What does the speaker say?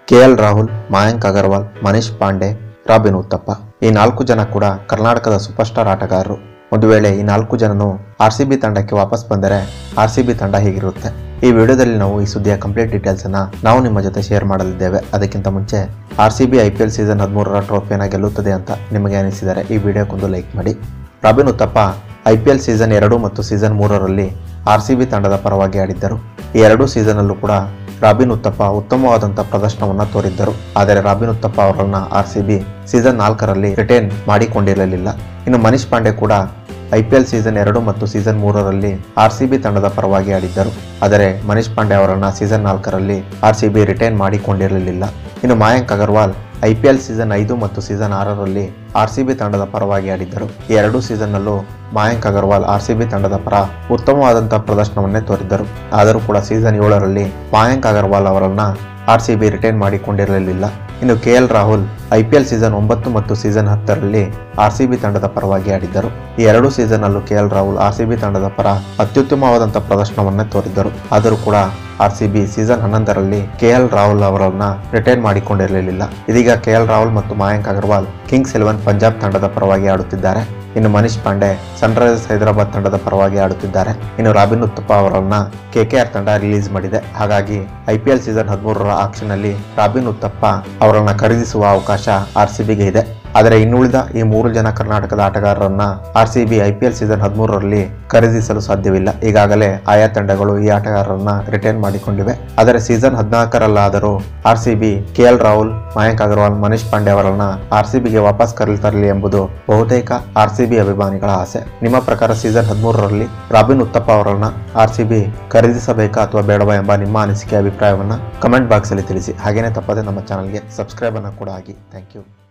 K L Rahul Mayank Agarwal Manish Pandey Robin Uthappa ಈ ನಾಲ್ಕು ಜನ ಕೂಡ ಕರ್ನಾಟಕದ ಸೂಪರ್ ಸ್ಟಾರ್ ಆಟಗಾರರು ಒಂದು ವೇಳೆ ಈ ನಾಲ್ಕು ಜನನು ಆರ್ ಸಿ ಬಿ ತಂಡಕ್ಕೆ ವಾಪಸ್ ಬಂದರೆ ಆರ್ ಸಿ ಬಿ ತಂಡ ಹೀಗಿರುತ್ತೆ ಈ ವಿಡಿಯೋದಲ್ಲಿ ನಾವು ಈ ಸುದ್ದಿಯ ಕಂಪ್ಲೀಟ್ ಡೀಟೇಲ್ಸ್ ಅನ್ನ ನಾವು ನಿಮ್ಮ ಜೊತೆ ಶೇರ್ ಮಾಡಲಿದ್ದೇವೆ ಅದಕ್ಕಿಂತ ಮುಂಚೆ R C B I P L season ಹದಿಮೂರರ ಟ್ರೋಫಿಯನ್ನು ಗೆಲ್ಲುತ್ತದೆ ಅಂತ ನಿಮಗೆ ಅನಿಸಿದರೆ ಈ ವಿಡಿಯೋಕ್ಕೊಂದು ಲೈಕ್ ಮಾಡಿ Robin Uthappa I P L season ಎರಡು ಮತ್ತು ಸೀಸನ್ ಮೂರರಲ್ಲಿ ಆರ್ ಸಿ ಬಿ ತಂಡದ ಪರವಾಗಿ ಆಡಿದ್ದರು ಈ ಎರಡೂ ಸೀಸನಲ್ಲೂ ಕೂಡ ರಾಬಿನ್ ಉತ್ತಪ್ಪ ಉತ್ತಮವಾದಂಥ ಪ್ರದರ್ಶನವನ್ನು ತೋರಿದ್ದರು ಆದರೆ ರಾಬಿನ್ ಉತ್ತಪ್ಪ ಅವರನ್ನ ಆರ್ ಸಿ ಬಿ ಸೀಸನ್ ನಾಲ್ಕರಲ್ಲಿ ರಿಟೈನ್ ಮಾಡಿಕೊಂಡಿರಲಿಲ್ಲ ಇನ್ನು ಮನೀಶ್ ಪಾಂಡೆ ಕೂಡ ಐ ಪಿ ಎಲ್ ಸೀಸನ್ ಎರಡು ಮತ್ತು ಸೀಸನ್ ಮೂರರಲ್ಲಿ ಆರ್ ಸಿ ಬಿ ತಂಡದ ಪರವಾಗಿ ಆಡಿದ್ದರು ಆದರೆ ಮನೀಶ್ ಪಾಂಡೆ ಅವರನ್ನ ಸೀಸನ್ ನಾಲ್ಕರಲ್ಲಿ ಆರ್ ಸಿ ಬಿ ರಿಟೈನ್ ಮಾಡಿಕೊಂಡಿರಲಿಲ್ಲ ಇನ್ನು Mayank Agarwal I P L season ಐದು ಮತ್ತು ಸೀಸನ್ ಆರರಲ್ಲಿ ಆರ್ ಸಿ ಬಿ ತಂಡದ ಪರವಾಗಿ ಆಡಿದ್ದರು ಈ ಎರಡೂ ಸೀಸನ್ನಲ್ಲೂ Mayank Agarwal R C B ತಂಡದ ಪರ ಉತ್ತಮವಾದಂತಹ ಪ್ರದರ್ಶನವನ್ನೇ ತೋರಿದ್ದರು ಆದರೂ ಕೂಡ ಸೀಸನ್ ಏಳರಲ್ಲಿ ಮಯಾಂಕ್ ಅಗರ್ವಾಲ್ ಅವರನ್ನ ಆರ್ ಸಿ ಬಿ ರಿಟೈನ್ ಮಾಡಿಕೊಂಡಿರಲಿಲ್ಲ ಇನ್ನು K L Rahul I P L season ಒಂಬತ್ತು ಮತ್ತು ಸೀಸನ್ ಹತ್ತರಲ್ಲಿ ಆರ್ ಸಿ ಬಿ ತಂಡದ ಪರವಾಗಿ ಆಡಿದ್ದರು ಈ ಎರಡೂ ಸೀಸನ್ನಲ್ಲೂ K L Rahul R C B ತಂಡದ ಪರ ಅತ್ಯುತ್ತಮವಾದಂತಹ ಪ್ರದರ್ಶನವನ್ನೇ ತೋರಿದ್ದರು ಆದರೂ ಕೂಡ ಆರ್ ಸಿ ಬಿ ಸೀಸನ್ ಹನ್ನೊಂದರಲ್ಲಿ ಕೆ ಎಲ್ ರಾಹುಲ್ ಅವರನ್ನ ರಿಟೈನ್ ಮಾಡಿಕೊಂಡಿರಲಿಲ್ಲ ಇದೀಗ ಕೆ ಎಲ್ ರಾಹುಲ್ ಮತ್ತು ಮಯಾಂಕ್ ಅಗರ್ವಾಲ್ ಕಿಂಗ್ಸ್ ಇಲೆವೆನ್ ಪಂಜಾಬ್ ತಂಡದ ಪರವಾಗಿ ಆಡುತ್ತಿದ್ದಾರೆ ಇನ್ನು ಮನೀಶ್ ಪಾಂಡೆ ಸನ್ರೈಸರ್ಸ್ ಹೈದರಾಬಾದ್ ತಂಡದ ಪರವಾಗಿ ಆಡುತ್ತಿದ್ದಾರೆ ಇನ್ನು ರಾಬಿನ್ ಉತ್ತಪ್ಪ ಅವರನ್ನ ಕೆಕೆಆರ್ ತಂಡ ರಿಲೀಸ್ ಮಾಡಿದೆ ಹಾಗಾಗಿ ಐಪಿಎಲ್ ಸೀಸನ್ ಹದಿಮೂರರ ಆಕ್ಷನ್ ಅಲ್ಲಿ ರಾಬಿನ್ ಉತ್ತಪ್ಪ ಅವರನ್ನ ಖರೀದಿಸುವ ಅವಕಾಶ ಆರ್ ಸಿ ಬಿಗೆ ಇದೆ ಆದರೆ ಇನ್ನುಳಿದ ಈ ಮೂರು ಜನ ಕರ್ನಾಟಕದ ಆಟಗಾರರನ್ನ R C B I P L season ಹದಿಮೂರರಲ್ಲಿ ಖರೀದಿಸಲು ಸಾಧ್ಯವಿಲ್ಲ ಈಗಾಗಲೇ ಆಯಾ ತಂಡಗಳು ಈ ಆಟಗಾರರನ್ನ ರಿಟೈನ್ ಮಾಡಿಕೊಂಡಿವೆ ಆದರೆ ಸೀಸನ್ ಹದಿನಾಲ್ಕರಲ್ಲಾದರೂ R C B K L Rahul Mayank Agarwal Manish Pandey ಅವರನ್ನ ಆರ್ ಸಿ ಬಿಗೆ ವಾಪಸ್ ಕರೆತರಲಿ ಎಂಬುದು ಬಹುತೇಕ ಆರ್ ಸಿ ಬಿ ಅಭಿಮಾನಿಗಳ ಆಸೆ ನಿಮ್ಮ ಪ್ರಕಾರ ಸೀಸನ್ ಹದಿಮೂರರಲ್ಲಿ ರಾಬಿನ್ ಉತ್ತಪ್ಪ ಅವರನ್ನ ಆರ್ ಸಿ ಬಿ ಖರೀದಿಸಬೇಕಾ ಅಥವಾ ಬೇಡವಾ ಎಂಬ ನಿಮ್ಮ ಅನಿಸಿಕೆ ಅಭಿಪ್ರಾಯವನ್ನ ಕಮೆಂಟ್ ಬಾಕ್ಸ್ ಅಲ್ಲಿ ತಿಳಿಸಿ ಹಾಗೇನೇ ತಪ್ಪದೆ ನಮ್ಮ ಚಾನಲ್ಗೆ ಸಬ್ಸ್ಕ್ರೈಬ್ ಅನ್ನು ಕೂಡ ಆಗಿ ಥ್ಯಾಂಕ್ ಯು